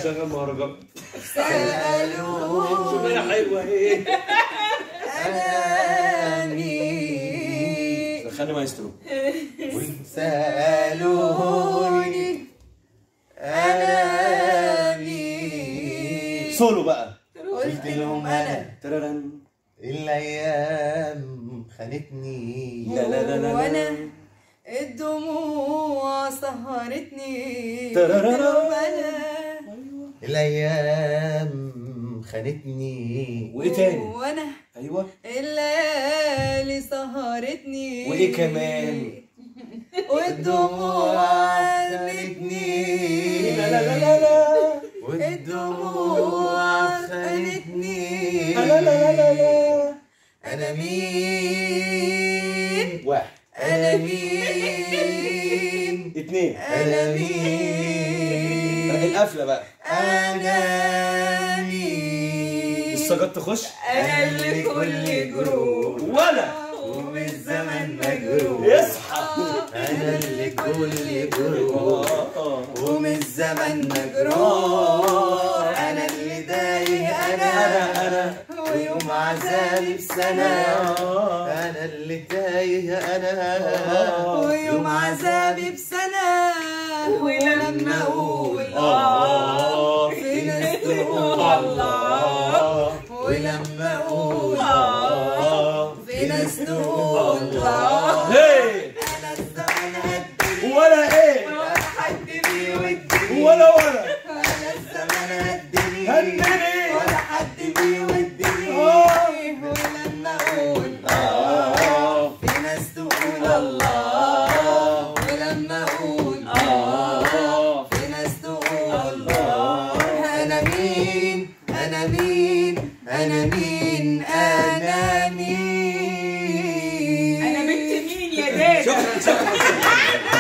شغال مهرجان سألوني شغلانه حلوه ايه أنا مين خلي مايسترو سألوني أنا مين سولو بقى قلت لهم أنا تررن الأيام خانتني لا لا لا لا. وأنا الدموع سهرتني ترررم. قلت لهم أنا الأيام خانتني وايه تاني وأنا ايوه الليالي سهرتني وايه كمان والدموع خانتني لا لا لا لا لا الدموع خانتني لا لا لا لا لا أنا مين واحد أنا مين اتنين أنا مين القفله بقى أنا مين السجاد تخش أنا اللي كل جروح ولا وبالزمن مجروح يصحى أنا اللي كل جروح آه. ومن الزمن مجروح أنا اللي تايه أنا انا انا ويوم عذابي بسنة أنا اللي تايه أنا ويوم عذابي بسنة ولما أقول آه. في ناس تقول الله ولما أقول في ناس تقول الله هي أنا الزمن هدي ولا ايه ولا حد بيودني ولا ولا أنا الزمن هدني هدني. ولا حد بيودني آه. ولما أقول آه. في ناس تقول الله ولما أقول آه. في ناس تقول الله أنا مين أنا مين أنا مين أنا مين انا بنت مين يا داد شكرا شكرا